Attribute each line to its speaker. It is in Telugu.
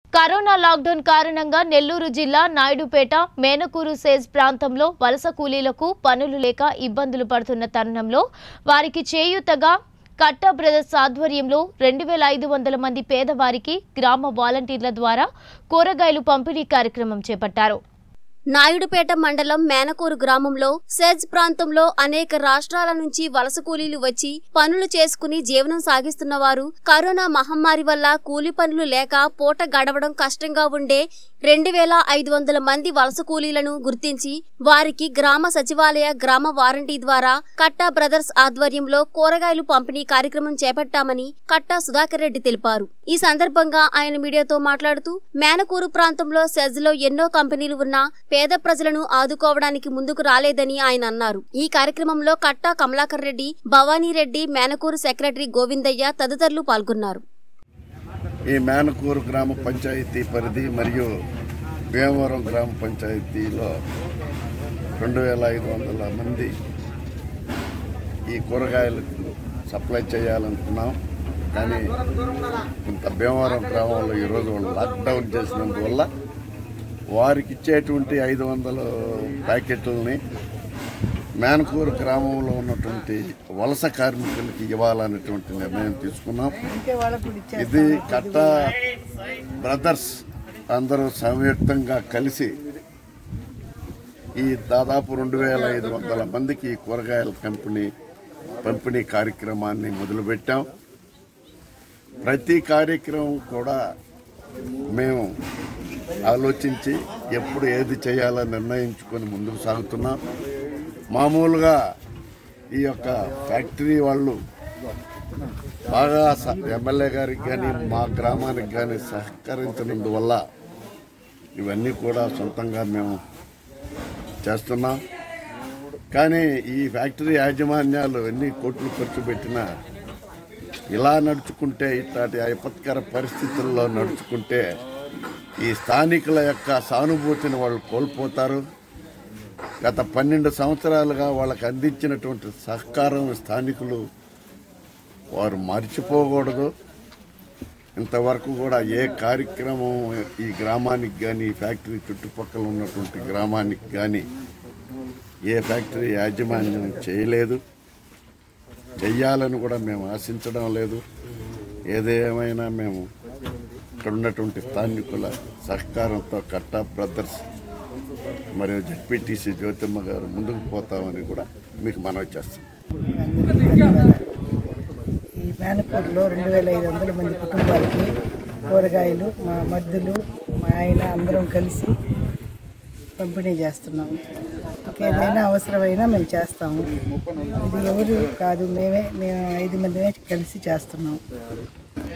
Speaker 1: కరోనా లాక్డౌన్ కారణంగా నెల్లూరు జిల్లా నాయుడుపేట మేనకూరు సేజ్ ప్రాంతంలో వలస కూలీలకు పనులు లేక ఇబ్బందులు పడుతున్న తరుణంలో వారికి చేయూతగా కట్ట బ్రదర్స్ ఆధ్వర్యంలో రెండు వేల ఐదు వందల మంది పేదవారికి గ్రామ వాలంటీర్ల ద్వారా కూరగాయలు పంపిణీ కార్యక్రమం చేపట్టారు
Speaker 2: నాయుడుపేట మండలం మేనకూరు గ్రామంలో సెజ్ ప్రాంతంలో అనేక రాష్ట్రాల నుంచి వలస కూలీలు వచ్చి పనులు చేసుకుని జీవనం సాగిస్తున్న వారు కరోనా మహమ్మారి వల్ల కూలి పనులు లేక పూట గడవడం కష్టంగా ఉండే రెండు వేల ఐదు వందల మంది వలస కూలీలను గుర్తించి వారికి గ్రామ సచివాలయ గ్రామ వారంటీ ద్వారా కట్టా బ్రదర్స్ ఆధ్వర్యంలో కూరగాయలు పంపిణీ కార్యక్రమం చేపట్టామని కట్టా సుధాకర్ రెడ్డి తెలిపారు ఈ సందర్భంగా ఆయన మీడియాతో మాట్లాడుతూ మేనకూరు ప్రాంతంలో సెజ్లో ఎన్నో కంపెనీలు ఉన్నా పేద ప్రజలను ఆదుకోవడానికి ముందుకు రాలేదని ఆయన అన్నారు ఈ కార్యక్రమంలో కట్టా కమలాకర్ రెడ్డి భవానీ రెడ్డి మేనకూరు సెక్రటరీ గోవిందయ్య తదితరులు పాల్గొన్నారు
Speaker 3: ఈ మేనకూరు గ్రామ పంచాయతీ పరిధి మరియు భీమవరం గ్రామ పంచాయతీలో రెండు వేల ఐదు వందల మంది ఈ కూరగాయలకు సప్లై చేయాలనుకున్నాం కానీ ఇంత భీమవరం గ్రామంలో ఈరోజు వాళ్ళు లాక్డౌన్ చేసినందువల్ల వారికి ఇచ్చేటువంటి ఐదు వందల ప్యాకెట్లని మేనకూరు గ్రామంలో ఉన్నటువంటి వలస కార్మికులకి ఇవ్వాలనేటువంటి నిర్ణయం తీసుకున్నాం ఇది కట్ట బ్రదర్స్ అందరూ సంయుక్తంగా కలిసి ఈ దాదాపు రెండు వేల ఐదు వందల మందికి ఈ కూరగాయల కంపెనీ పంపిణీ కార్యక్రమాన్ని మొదలుపెట్టాం ప్రతి కార్యక్రమం కూడా మేము ఆలోచించి ఎప్పుడు ఏది చేయాలని నిర్ణయించుకొని ముందుకు సాగుతున్నాం మామూలుగా ఈ యొక్క ఫ్యాక్టరీ వాళ్ళు బాగా స- ఎమ్మెల్యే గారికి కానీ మా గ్రామానికి కానీ సహకరించినందువల్ల ఇవన్నీ కూడా సొంతంగా మేము చేస్తున్నాం కానీ ఈ ఫ్యాక్టరీ యాజమాన్యాలు ఎన్ని కోట్లు ఖర్చు పెట్టినా ఇలా నడుచుకుంటే ఇట్లాంటి విపత్కర పరిస్థితుల్లో నడుచుకుంటే ఈ స్థానికుల యొక్క సానుభూతిని వాళ్ళు కోల్పోతారు గత పన్నెండు సంవత్సరాలుగా వాళ్ళకి అందించినటువంటి సహకారం స్థానికులు వారు మర్చిపోకూడదు ఇంతవరకు కూడా ఏ కార్యక్రమం ఈ గ్రామానికి కానీ ఈ ఫ్యాక్టరీ చుట్టుపక్కల ఉన్నటువంటి గ్రామానికి కానీ ఏ ఫ్యాక్టరీ యాజమాన్యం చేయలేదు చెయ్యాలని కూడా మేము ఆశించడం లేదు ఏదేమైనా మేము ఇక్కడ ఉన్నటువంటి స్థానికుల సహకారంతో కట్టా బ్రదర్స్ మరియు జడ్పీటీసీ జ్యోతిమ్మ గారు ముందుకు పోతామని కూడా మీకు మనవి చేస్తాం
Speaker 4: ఈ మేనపూర్లో రెండు వేల ఐదు వందల మంది కుటుంబాలకి కూరగాయలు మా మద్దులు మా ఆయన అందరం కలిసి పంపిణీ చేస్తున్నాము ఇంకేదైనా అవసరమైనా మేము చేస్తాము ఇది ఎవరు కాదు మేమే మేము ఐదు మందిమే కలిసి చేస్తున్నాము